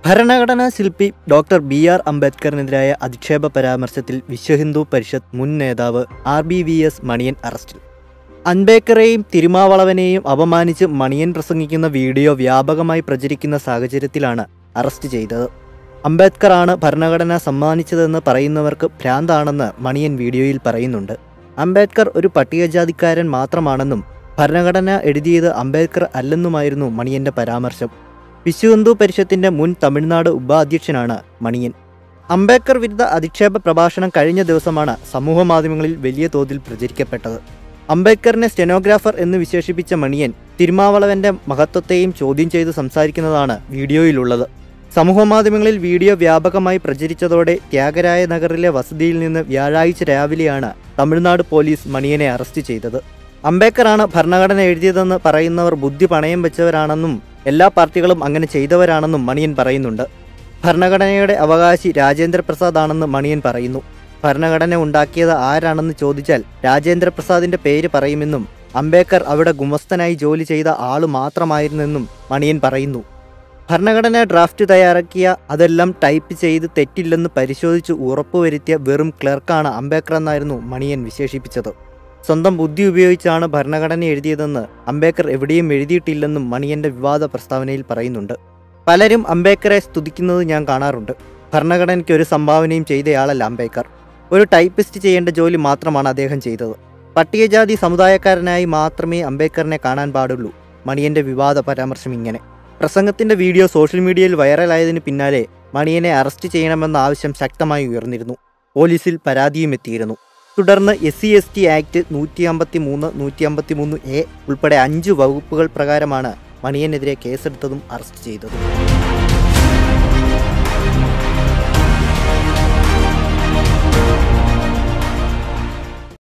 ഭരണഘടനാ ശില്പി doctor B R അംബേദ്കറിനെതിരായ അധിക്ഷേപ പരാമർശത്തിൽ വിശ്വഹിന്ദു പരിഷത്ത് മുൻ നേതാവ് R B V S Maniyan അറസ്റ്റിൽ അംബേദ്കറെയും തിരുമാവളവനെയും അപമാനിച്ച് മണിയൻ പ്രസംഗിക്കുന്ന വീഡിയോ വ്യാപകമായി പ്രചരിക്കുന്ന സാഹചര്യത്തിലാണ് അറസ്റ്റ് ചെയ്തത് അംബേദ്കറാണ് ഭരണഘടന സമ്മാനിച്ചതെന്ന് പറയുന്നവർക്ക് ഭ്രാന്താണെന്ന് മണിയൻ വീഡിയോയിൽ പറയുന്നുണ്ട് അംബേദ്കർ ഒരു പട്ടികജാതിക്കാരൻ മാത്രമാണെന്നും ഭരണഘടന എഴുതിയത് അംബേദ്കർ അല്ലെന്നുമായിരുന്നു മണിയന്റെ പരാമർശം വിശ്വഹിന്ദു പരിഷത്തിന്റെ മുൻ തമിഴ്നാട് ഉപാധ്യക്ഷനാണ് മണിയൻ അംബേദ്കർ വിരുദ്ധ അധിക്ഷേപ പ്രഭാഷണം കഴിഞ്ഞ ദിവസമാണ് സമൂഹമാധ്യമങ്ങളിൽ വലിയ തോതിൽ പ്രചരിക്കപ്പെട്ടത് അംബേദ്കറിനെ സ്റ്റെനോഗ്രാഫർ എന്ന് വിശേഷിപ്പിച്ച മണിയൻ തിരുമാവളവന്റെ മഹത്വത്തെയും ചോദ്യം ചെയ്ത് സംസാരിക്കുന്നതാണ് വീഡിയോയിലുള്ളത് സമൂഹമാധ്യമങ്ങളിൽ വീഡിയോ വ്യാപകമായി പ്രചരിച്ചതോടെ ത്യാഗരായ നഗറിലെ വസതിയിൽ നിന്ന് വ്യാഴാഴ്ച രാവിലെയാണ് തമിഴ്നാട് പോലീസ് മണിയനെ അറസ്റ്റ് ചെയ്തത് അംബേദ്കറാണ് ഭരണഘടന എഴുതിയതെന്ന് പറയുന്നവർ ബുദ്ധി പണയം വെച്ചവരാണെന്നും എല്ലാ പാർട്ടികളും അങ്ങനെ ചെയ്തവരാണെന്നും മണിയൻ പറയുന്നുണ്ട് ഭരണഘടനയുടെ അവകാശി രാജേന്ദ്ര പ്രസാദ് ആണെന്ന് മണിയൻ പറയുന്നു ഭരണഘടന ഉണ്ടാക്കിയത് ആരാണെന്ന് ചോദിച്ചാൽ രാജേന്ദ്ര പ്രസാദിന്റെ പേര് പറയുമെന്നും അംബേദ്കർ അവിടെ ഗുമസ്തനായി ജോലി ചെയ്ത ആള് മാത്രമായിരുന്നെന്നും മണിയൻ പറയുന്നു ഭരണഘടന ഡ്രാഫ്റ്റ് തയ്യാറാക്കിയ അതെല്ലാം ടൈപ്പ് ചെയ്ത് തെറ്റില്ലെന്ന് പരിശോധിച്ച് ഉറപ്പുവരുത്തിയ വെറും ക്ലർക്കാണ് അംബേദ്കർ എന്നായിരുന്നു മണിയൻ വിശേഷിപ്പിച്ചത് സ്വന്തം ബുദ്ധി ഉപയോഗിച്ചാണ് ഭരണഘടന എഴുതിയതെന്ന് അംബേദ്കർ എവിടെയും എഴുതിയിട്ടില്ലെന്നും മണിയന്റെ വിവാദ പ്രസ്താവനയിൽ പറയുന്നുണ്ട് പലരും അംബേദ്കറെ സ്തുതിക്കുന്നത് ഞാൻ കാണാറുണ്ട് ഭരണഘടനയ്ക്ക് ഒരു സംഭാവനയും ചെയ്തയാളല്ല അംബേദ്കർ ഒരു ടൈപ്പിസ്റ്റ് ചെയ്യേണ്ട ജോലി മാത്രമാണ് അദ്ദേഹം ചെയ്തത് പട്ടികജാതി സമുദായക്കാരനായി മാത്രമേ അംബേദ്കറിനെ കാണാൻ പാടുള്ളൂ മണിയന്റെ വിവാദ പരാമർശം ഇങ്ങനെ പ്രസംഗത്തിന്റെ വീഡിയോ സോഷ്യൽ മീഡിയയിൽ വൈറലായതിന് പിന്നാലെ മണിയനെ അറസ്റ്റ് ചെയ്യണമെന്ന ആവശ്യം ശക്തമായി ഉയർന്നിരുന്നു പോലീസിൽ പരാതിയും എത്തിയിരുന്നു തുടർന്ന് S C S T act നൂറ്റി അമ്പത്തി മൂന്ന് നൂറ്റി അമ്പത്തി മൂന്ന് എ ഉൾപ്പെടെ അഞ്ച് വകുപ്പുകൾ പ്രകാരമാണ് മണിയനെതിരെ കേസെടുത്തതും അറസ്റ്റ് ചെയ്തതും